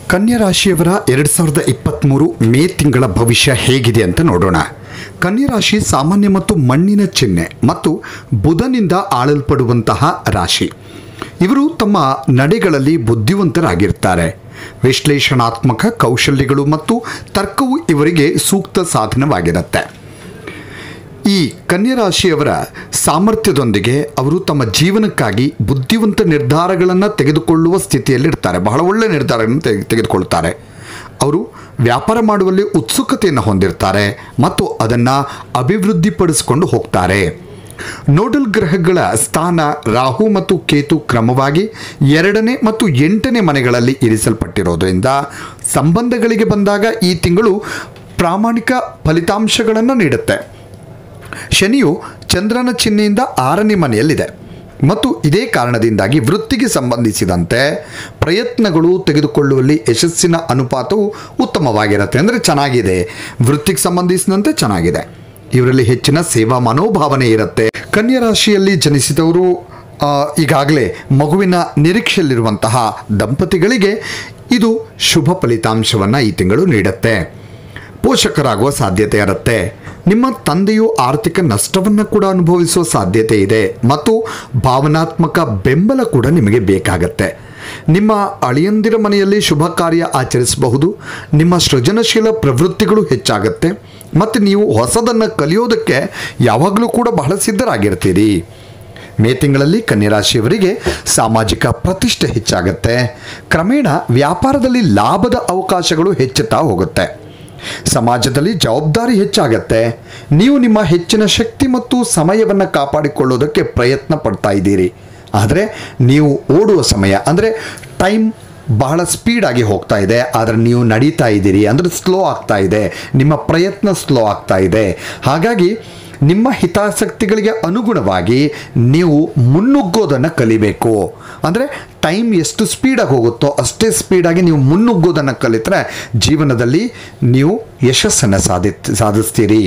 ಕನ್ಯಾ ರಾಶಿಯವರ ಎರಡು ಸಾವಿರದ ಇಪ್ಪತ್ತ್ಮೂರು ಮೇ ತಿಂಗಳ ಭವಿಷ್ಯ ಹೇಗಿದೆ ಅಂತ ನೋಡೋಣ ಕನ್ಯಾ ರಾಶಿ ಸಾಮಾನ್ಯ ಮತ್ತು ಮಣ್ಣಿನ ಚಿಹ್ನೆ ಮತ್ತು ಬುಧನಿಂದ ಆಳಲ್ಪಡುವಂತಹ ರಾಶಿ ಇವರು ತಮ್ಮ ನಡೆಗಳಲ್ಲಿ ಬುದ್ಧಿವಂತರಾಗಿರ್ತಾರೆ ವಿಶ್ಲೇಷಣಾತ್ಮಕ ಕೌಶಲ್ಯಗಳು ಮತ್ತು ತರ್ಕವು ಇವರಿಗೆ ಸೂಕ್ತ ಸಾಧನವಾಗಿರುತ್ತೆ ಈ ಕನ್ಯಾ ರಾಶಿಯವರ ಸಾಮರ್ಥ್ಯದೊಂದಿಗೆ ಅವರು ತಮ್ಮ ಜೀವನಕ್ಕಾಗಿ ಬುದ್ಧಿವಂತ ನಿರ್ಧಾರಗಳನ್ನು ತೆಗೆದುಕೊಳ್ಳುವ ಸ್ಥಿತಿಯಲ್ಲಿರ್ತಾರೆ ಬಹಳ ಒಳ್ಳೆಯ ನಿರ್ಧಾರಗಳನ್ನು ತೆಗೆ ತೆಗೆದುಕೊಳ್ತಾರೆ ಅವರು ವ್ಯಾಪಾರ ಮಾಡುವಲ್ಲಿ ಉತ್ಸುಕತೆಯನ್ನು ಹೊಂದಿರ್ತಾರೆ ಮತ್ತು ಅದನ್ನು ಅಭಿವೃದ್ಧಿಪಡಿಸಿಕೊಂಡು ಹೋಗ್ತಾರೆ ನೋಡಲ್ ಗ್ರಹಗಳ ಸ್ಥಾನ ರಾಹು ಮತ್ತು ಕೇತು ಕ್ರಮವಾಗಿ ಎರಡನೇ ಮತ್ತು ಎಂಟನೇ ಮನೆಗಳಲ್ಲಿ ಇರಿಸಲ್ಪಟ್ಟಿರೋದ್ರಿಂದ ಸಂಬಂಧಗಳಿಗೆ ಬಂದಾಗ ಈ ತಿಂಗಳು ಪ್ರಾಮಾಣಿಕ ಫಲಿತಾಂಶಗಳನ್ನು ನೀಡುತ್ತೆ ಶನಿಯು ಚಂದ್ರನ ಚಿಹ್ನೆಯಿಂದ ಆರನೇ ಮನೆಯಲ್ಲಿದೆ ಮತ್ತು ಇದೇ ಕಾರಣದಿಂದಾಗಿ ವೃತ್ತಿಗೆ ಸಂಬಂಧಿಸಿದಂತೆ ಪ್ರಯತ್ನಗಳು ತೆಗೆದುಕೊಳ್ಳುವಲ್ಲಿ ಯಶಸ್ಸಿನ ಅನುಪಾತವು ಉತ್ತಮವಾಗಿರುತ್ತೆ ಅಂದರೆ ಚೆನ್ನಾಗಿದೆ ವೃತ್ತಿಗೆ ಸಂಬಂಧಿಸಿದಂತೆ ಚೆನ್ನಾಗಿದೆ ಇವರಲ್ಲಿ ಹೆಚ್ಚಿನ ಸೇವಾ ಮನೋಭಾವನೆ ಇರುತ್ತೆ ಕನ್ಯಾ ರಾಶಿಯಲ್ಲಿ ಜನಿಸಿದವರು ಆ, ಈಗಾಗಲೇ ಮಗುವಿನ ನಿರೀಕ್ಷೆಯಲ್ಲಿರುವಂತಹ ದಂಪತಿಗಳಿಗೆ ಇದು ಶುಭ ಫಲಿತಾಂಶವನ್ನು ಈ ತಿಂಗಳು ನೀಡುತ್ತೆ ಪೋಷಕರಾಗುವ ಸಾಧ್ಯತೆ ಇರುತ್ತೆ ನಿಮ್ಮ ತಂದೆಯು ಆರ್ಥಿಕ ನಷ್ಟವನ್ನು ಕೂಡ ಅನುಭವಿಸುವ ಸಾಧ್ಯತೆ ಇದೆ ಮತ್ತು ಭಾವನಾತ್ಮಕ ಬೆಂಬಲ ಕೂಡ ನಿಮಗೆ ಬೇಕಾಗತ್ತೆ ನಿಮ್ಮ ಅಳಿಯಂದಿರ ಮನೆಯಲ್ಲಿ ಶುಭ ಕಾರ್ಯ ಆಚರಿಸಬಹುದು ನಿಮ್ಮ ಸೃಜನಶೀಲ ಪ್ರವೃತ್ತಿಗಳು ಹೆಚ್ಚಾಗತ್ತೆ ಮತ್ತು ನೀವು ಹೊಸದನ್ನು ಕಲಿಯೋದಕ್ಕೆ ಯಾವಾಗಲೂ ಕೂಡ ಬಹಳ ಸಿದ್ಧರಾಗಿರ್ತೀರಿ ಮೇ ತಿಂಗಳಲ್ಲಿ ಕನ್ಯರಾಶಿಯವರಿಗೆ ಸಾಮಾಜಿಕ ಪ್ರತಿಷ್ಠೆ ಹೆಚ್ಚಾಗುತ್ತೆ ಕ್ರಮೇಣ ವ್ಯಾಪಾರದಲ್ಲಿ ಲಾಭದ ಅವಕಾಶಗಳು ಹೆಚ್ಚುತ್ತಾ ಹೋಗುತ್ತೆ ಸಮಾಜದಲ್ಲಿ ಜವಾಬ್ದಾರಿ ಹೆಚ್ಚಾಗತ್ತೆ ನೀವು ನಿಮ್ಮ ಹೆಚ್ಚಿನ ಶಕ್ತಿ ಮತ್ತು ಸಮಯವನ್ನು ಕಾಪಾಡಿಕೊಳ್ಳೋದಕ್ಕೆ ಪ್ರಯತ್ನ ಪಡ್ತಾ ಇದ್ದೀರಿ ಆದರೆ ನೀವು ಓಡುವ ಸಮಯ ಅಂದರೆ ಟೈಮ್ ಬಹಳ ಸ್ಪೀಡಾಗಿ ಹೋಗ್ತಾ ಇದೆ ಆದರೆ ನೀವು ನಡೀತಾ ಇದ್ದೀರಿ ಅಂದರೆ ಸ್ಲೋ ಆಗ್ತಾ ಇದೆ ನಿಮ್ಮ ಪ್ರಯತ್ನ ಸ್ಲೋ ಆಗ್ತಾ ಇದೆ ಹಾಗಾಗಿ ನಿಮ್ಮ ಹಿತಾಸಕ್ತಿಗಳಿಗೆ ಅನುಗುಣವಾಗಿ ನೀವು ಮುನ್ನುಗ್ಗೋದನ್ನು ಕಲಿಬೇಕು ಅಂದರೆ ಟೈಮ್ ಎಷ್ಟು ಸ್ಪೀಡಾಗಿ ಹೋಗುತ್ತೋ ಅಷ್ಟೇ ಸ್ಪೀಡಾಗಿ ನೀವು ಮುನ್ನುಗ್ಗೋದನ್ನು ಕಲಿತರೆ ಜೀವನದಲ್ಲಿ ನೀವು ಯಶಸ್ಸನ್ನು ಸಾಧಿ ಸಾಧಿಸ್ತೀರಿ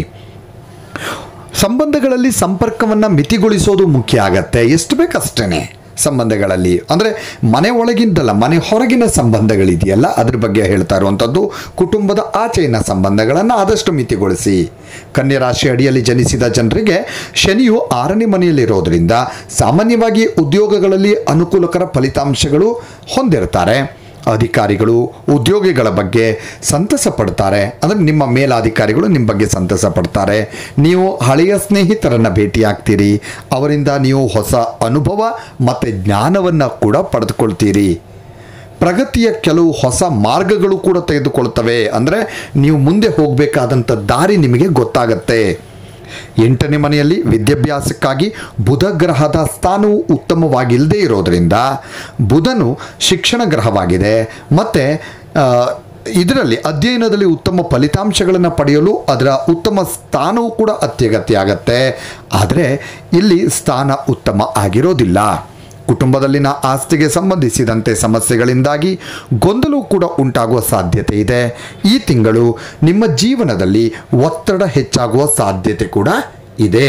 ಸಂಬಂಧಗಳಲ್ಲಿ ಸಂಪರ್ಕವನ್ನು ಮಿತಿಗೊಳಿಸೋದು ಮುಖ್ಯ ಆಗತ್ತೆ ಎಷ್ಟು ಬೇಕಷ್ಟೇ ಸಂಬಂಧಗಳಲ್ಲಿ ಅಂದರೆ ಮನೆ ಒಳಗಿಂದಲ್ಲ ಮನೆ ಹೊರಗಿನ ಸಂಬಂಧಗಳಿದೆಯಲ್ಲ ಅದ್ರ ಬಗ್ಗೆ ಹೇಳ್ತಾ ಇರುವಂಥದ್ದು ಕುಟುಂಬದ ಆಚೆಯಿನ ಸಂಬಂಧಗಳನ್ನು ಆದಷ್ಟು ಮಿತಿಗೊಳಿಸಿ ಕನ್ಯಾ ರಾಶಿ ಅಡಿಯಲ್ಲಿ ಜನಿಸಿದ ಜನರಿಗೆ ಶನಿಯು ಆರನೇ ಮನೆಯಲ್ಲಿರೋದ್ರಿಂದ ಸಾಮಾನ್ಯವಾಗಿ ಉದ್ಯೋಗಗಳಲ್ಲಿ ಅನುಕೂಲಕರ ಫಲಿತಾಂಶಗಳು ಹೊಂದಿರ್ತಾರೆ ಅಧಿಕಾರಿಗಳು ಉದ್ಯೋಗಿಗಳ ಬಗ್ಗೆ ಸಂತಸ ಪಡ್ತಾರೆ ಅಂದರೆ ನಿಮ್ಮ ಮೇಲಾಧಿಕಾರಿಗಳು ನಿಮ್ಮ ಬಗ್ಗೆ ಸಂತಸ ಪಡ್ತಾರೆ ನೀವು ಹಳೆಯ ಸ್ನೇಹಿತರನ್ನು ಭೇಟಿಯಾಗ್ತೀರಿ ಅವರಿಂದ ನೀವು ಹೊಸ ಅನುಭವ ಮತ್ತು ಜ್ಞಾನವನ್ನು ಕೂಡ ಪಡೆದುಕೊಳ್ತೀರಿ ಪ್ರಗತಿಯ ಕೆಲವು ಹೊಸ ಮಾರ್ಗಗಳು ಕೂಡ ತೆಗೆದುಕೊಳ್ತವೆ ಅಂದರೆ ನೀವು ಮುಂದೆ ಹೋಗಬೇಕಾದಂಥ ದಾರಿ ನಿಮಗೆ ಗೊತ್ತಾಗತ್ತೆ ಎಂಟನೇ ಮನೆಯಲ್ಲಿ ವಿದ್ಯಾಭ್ಯಾಸಕ್ಕಾಗಿ ಬುಧ ಗ್ರಹದ ಸ್ಥಾನವು ಉತ್ತಮವಾಗಿಲ್ಲದೆ ಇರೋದರಿಂದ ಬುಧನು ಶಿಕ್ಷಣ ಗ್ರಹವಾಗಿದೆ ಮತ್ತು ಇದರಲ್ಲಿ ಅಧ್ಯಯನದಲ್ಲಿ ಉತ್ತಮ ಫಲಿತಾಂಶಗಳನ್ನು ಪಡೆಯಲು ಅದರ ಉತ್ತಮ ಸ್ಥಾನವೂ ಕೂಡ ಅತ್ಯಗತ್ಯ ಆಗತ್ತೆ ಆದರೆ ಇಲ್ಲಿ ಸ್ಥಾನ ಉತ್ತಮ ಆಗಿರೋದಿಲ್ಲ ಕುಟುಂಬದಲ್ಲಿನ ಆಸ್ತಿಗೆ ಸಂಬಂಧಿಸಿದಂತೆ ಸಮಸ್ಯೆಗಳಿಂದಾಗಿ ಗೊಂದಲವೂ ಕೂಡ ಉಂಟಾಗುವ ಸಾಧ್ಯತೆ ಇದೆ ಈ ತಿಂಗಳು ನಿಮ್ಮ ಜೀವನದಲ್ಲಿ ಒತ್ತಡ ಹೆಚ್ಚಾಗುವ ಸಾಧ್ಯತೆ ಕೂಡ ಇದೆ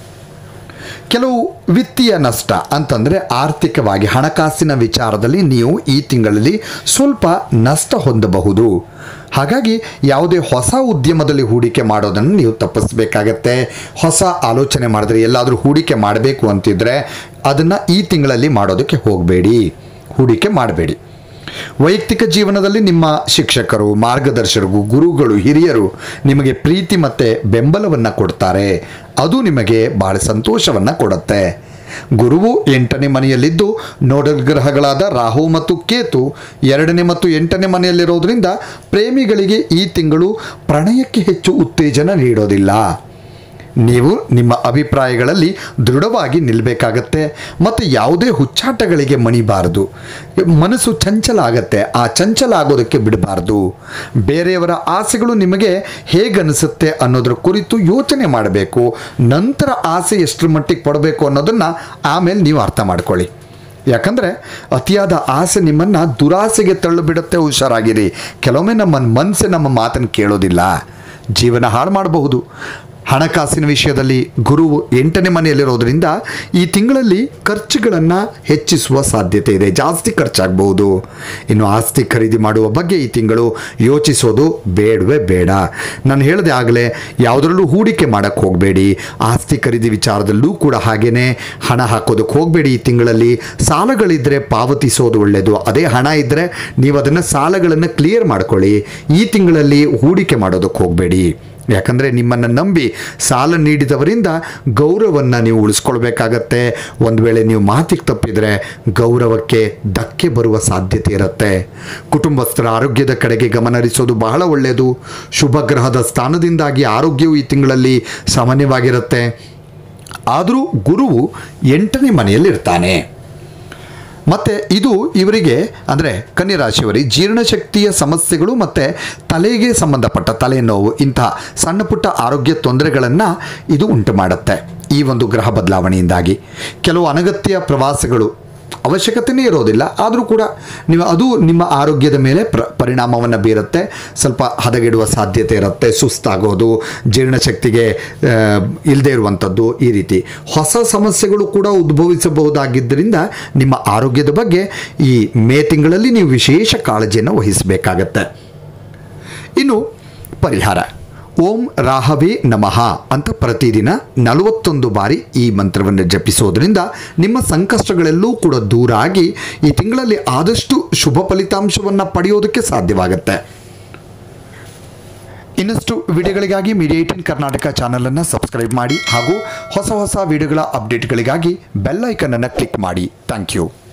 ಕೆಲವು ವಿತ್ತೀಯ ನಷ್ಟ ಅಂತಂದರೆ ಆರ್ಥಿಕವಾಗಿ ಹಣಕಾಸಿನ ವಿಚಾರದಲ್ಲಿ ನೀವು ಈ ತಿಂಗಳಲ್ಲಿ ಸ್ವಲ್ಪ ನಷ್ಟ ಹೊಂದಬಹುದು ಹಾಗಾಗಿ ಯಾವುದೇ ಹೊಸ ಉದ್ಯಮದಲ್ಲಿ ಹೂಡಿಕೆ ಮಾಡೋದನ್ನು ನೀವು ತಪ್ಪಿಸಬೇಕಾಗತ್ತೆ ಹೊಸ ಆಲೋಚನೆ ಮಾಡಿದ್ರೆ ಎಲ್ಲಾದರೂ ಹೂಡಿಕೆ ಮಾಡಬೇಕು ಅಂತಿದ್ರೆ ಅದನ್ನು ಈ ತಿಂಗಳಲ್ಲಿ ಮಾಡೋದಕ್ಕೆ ಹೋಗಬೇಡಿ ಹೂಡಿಕೆ ಮಾಡಬೇಡಿ ವೈಯಕ್ತಿಕ ಜೀವನದಲ್ಲಿ ನಿಮ್ಮ ಶಿಕ್ಷಕರು ಮಾರ್ಗದರ್ಶಕರು ಗುರುಗಳು ಹಿರಿಯರು ನಿಮಗೆ ಪ್ರೀತಿ ಮತ್ತು ಬೆಂಬಲವನ್ನು ಕೊಡ್ತಾರೆ ಅದು ನಿಮಗೆ ಬಹಳ ಸಂತೋಷವನ್ನು ಕೊಡುತ್ತೆ ಗುರುವು ಎಂಟನೇ ಮನೆಯಲ್ಲಿದ್ದು ನೋಡಲ್ ಗ್ರಹಗಳಾದ ರಾಹು ಮತ್ತು ಕೇತು ಎರಡನೇ ಮತ್ತು ಎಂಟನೇ ಮನೆಯಲ್ಲಿರೋದ್ರಿಂದ ಪ್ರೇಮಿಗಳಿಗೆ ಈ ತಿಂಗಳು ಪ್ರಣಯಕ್ಕೆ ಹೆಚ್ಚು ಉತ್ತೇಜನ ನೀಡೋದಿಲ್ಲ ನೀವು ನಿಮ್ಮ ಅಭಿಪ್ರಾಯಗಳಲ್ಲಿ ದೃಢವಾಗಿ ನಿಲ್ಲಬೇಕಾಗತ್ತೆ ಮತ್ತು ಯಾವುದೇ ಹುಚ್ಚಾಟಗಳಿಗೆ ಮಣಿಬಾರದು ಮನಸ್ಸು ಚಂಚಲ ಆಗತ್ತೆ ಆ ಚಂಚಲ ಆಗೋದಕ್ಕೆ ಬಿಡಬಾರ್ದು ಬೇರೆಯವರ ಆಸೆಗಳು ನಿಮಗೆ ಹೇಗನಿಸುತ್ತೆ ಅನ್ನೋದ್ರ ಕುರಿತು ಯೋಚನೆ ಮಾಡಬೇಕು ನಂತರ ಆಸೆ ಎಷ್ಟರ ಮಟ್ಟಿಗೆ ಪಡಬೇಕು ಅನ್ನೋದನ್ನು ಆಮೇಲೆ ನೀವು ಅರ್ಥ ಮಾಡ್ಕೊಳ್ಳಿ ಯಾಕಂದರೆ ಅತಿಯಾದ ಆಸೆ ನಿಮ್ಮನ್ನು ದುರಾಸೆಗೆ ತಳ್ಳಿಬಿಡುತ್ತೆ ಹುಷಾರಾಗಿರಿ ಕೆಲವೊಮ್ಮೆ ನಮ್ಮ ಮನಸ್ಸು ನಮ್ಮ ಮಾತನ್ನು ಕೇಳೋದಿಲ್ಲ ಜೀವನ ಹಾಳು ಮಾಡಬಹುದು ಹಣಕಾಸಿನ ವಿಷಯದಲ್ಲಿ ಗುರುವು ಎಂಟನೇ ಮನೆಯಲ್ಲಿರೋದ್ರಿಂದ ಈ ತಿಂಗಳಲ್ಲಿ ಖರ್ಚುಗಳನ್ನು ಹೆಚ್ಚಿಸುವ ಸಾಧ್ಯತೆ ಇದೆ ಜಾಸ್ತಿ ಖರ್ಚಾಗಬಹುದು ಇನ್ನು ಆಸ್ತಿ ಖರೀದಿ ಮಾಡುವ ಬಗ್ಗೆ ಈ ತಿಂಗಳು ಯೋಚಿಸೋದು ಬೇಡವೇ ಬೇಡ ನಾನು ಹೇಳಿದೆ ಆಗಲೇ ಯಾವುದರಲ್ಲೂ ಹೂಡಿಕೆ ಮಾಡೋಕ್ಕೆ ಹೋಗಬೇಡಿ ಆಸ್ತಿ ಖರೀದಿ ವಿಚಾರದಲ್ಲೂ ಕೂಡ ಹಾಗೇನೆ ಹಣ ಹಾಕೋದಕ್ಕೆ ಹೋಗಬೇಡಿ ಈ ತಿಂಗಳಲ್ಲಿ ಸಾಲಗಳಿದ್ದರೆ ಪಾವತಿಸೋದು ಒಳ್ಳೆಯದು ಅದೇ ಹಣ ಇದ್ದರೆ ನೀವು ಅದನ್ನು ಸಾಲಗಳನ್ನು ಕ್ಲಿಯರ್ ಮಾಡ್ಕೊಳ್ಳಿ ಈ ತಿಂಗಳಲ್ಲಿ ಹೂಡಿಕೆ ಮಾಡೋದಕ್ಕೆ ಹೋಗಬೇಡಿ ಯಾಕಂದರೆ ನಿಮ್ಮನ್ನು ನಂಬಿ ಸಾಲ ನೀಡಿದವರಿಂದ ಗೌರವವನ್ನು ನೀವು ಉಳಿಸ್ಕೊಳ್ಬೇಕಾಗತ್ತೆ ಒಂದು ವೇಳೆ ನೀವು ಮಾತಿಗೆ ತಪ್ಪಿದರೆ ಗೌರವಕ್ಕೆ ಧಕ್ಕೆ ಬರುವ ಸಾಧ್ಯತೆ ಇರುತ್ತೆ ಕುಟುಂಬಸ್ಥರ ಆರೋಗ್ಯದ ಕಡೆಗೆ ಗಮನ ಹರಿಸೋದು ಬಹಳ ಒಳ್ಳೆಯದು ಶುಭ ಗ್ರಹದ ಸ್ಥಾನದಿಂದಾಗಿ ಆರೋಗ್ಯವು ಈ ತಿಂಗಳಲ್ಲಿ ಸಾಮಾನ್ಯವಾಗಿರುತ್ತೆ ಆದರೂ ಗುರುವು ಎಂಟನೇ ಮನೆಯಲ್ಲಿರ್ತಾನೆ ಮತ್ತು ಇದು ಇವರಿಗೆ ಅಂದರೆ ಕನ್ಯರಾಶಿಯವರಿಗೆ ಜೀರ್ಣಶಕ್ತಿಯ ಸಮಸ್ಯೆಗಳು ಮತ್ತು ತಲೆಗೆ ಸಂಬಂಧಪಟ್ಟ ತಲೆನೋವು ಇಂತಹ ಸಣ್ಣ ಪುಟ್ಟ ಆರೋಗ್ಯ ತೊಂದರೆಗಳನ್ನು ಇದು ಉಂಟು ಮಾಡುತ್ತೆ ಈ ಒಂದು ಗ್ರಹ ಬದಲಾವಣೆಯಿಂದಾಗಿ ಕೆಲವು ಅನಗತ್ಯ ಪ್ರವಾಸಗಳು ಅವಶ್ಯಕತೆಯೇ ಇರೋದಿಲ್ಲ ಆದರೂ ಕೂಡ ನೀವು ಅದು ನಿಮ್ಮ ಆರೋಗ್ಯದ ಮೇಲೆ ಪ್ರ ಪರಿಣಾಮವನ್ನು ಬೀರುತ್ತೆ ಸ್ವಲ್ಪ ಹದಗೆಡುವ ಸಾಧ್ಯತೆ ಇರುತ್ತೆ ಸುಸ್ತಾಗೋದು ಜೀರ್ಣಶಕ್ತಿಗೆ ಇಲ್ಲದೇ ಇರುವಂಥದ್ದು ಈ ರೀತಿ ಹೊಸ ಸಮಸ್ಯೆಗಳು ಕೂಡ ಉದ್ಭವಿಸಬಹುದಾಗಿದ್ದರಿಂದ ನಿಮ್ಮ ಆರೋಗ್ಯದ ಬಗ್ಗೆ ಈ ಮೇ ತಿಂಗಳಲ್ಲಿ ನೀವು ವಿಶೇಷ ಕಾಳಜಿಯನ್ನು ವಹಿಸಬೇಕಾಗತ್ತೆ ಇನ್ನು ಪರಿಹಾರ ಓಂ ರಾಹವೇ ನಮಃ ಅಂತ ಪ್ರತಿದಿನ ನಲವತ್ತೊಂದು ಬಾರಿ ಈ ಮಂತ್ರವನ್ನು ಜಪಿಸೋದ್ರಿಂದ ನಿಮ್ಮ ಸಂಕಷ್ಟಗಳೆಲ್ಲೂ ಕೂಡ ದೂರ ಆಗಿ ಈ ತಿಂಗಳಲ್ಲಿ ಆದಷ್ಟು ಶುಭ ಫಲಿತಾಂಶವನ್ನು ಪಡೆಯೋದಕ್ಕೆ ಸಾಧ್ಯವಾಗುತ್ತೆ ಇನ್ನಷ್ಟು ವಿಡಿಯೋಗಳಿಗಾಗಿ ಮೀಡಿಯಾ ಏಟಿನ್ ಕರ್ನಾಟಕ ಚಾನಲನ್ನು ಸಬ್ಸ್ಕ್ರೈಬ್ ಮಾಡಿ ಹಾಗೂ ಹೊಸ ಹೊಸ ವಿಡಿಯೋಗಳ ಅಪ್ಡೇಟ್ಗಳಿಗಾಗಿ ಬೆಲ್ ಐಕನನ್ನು ಕ್ಲಿಕ್ ಮಾಡಿ ಥ್ಯಾಂಕ್ ಯು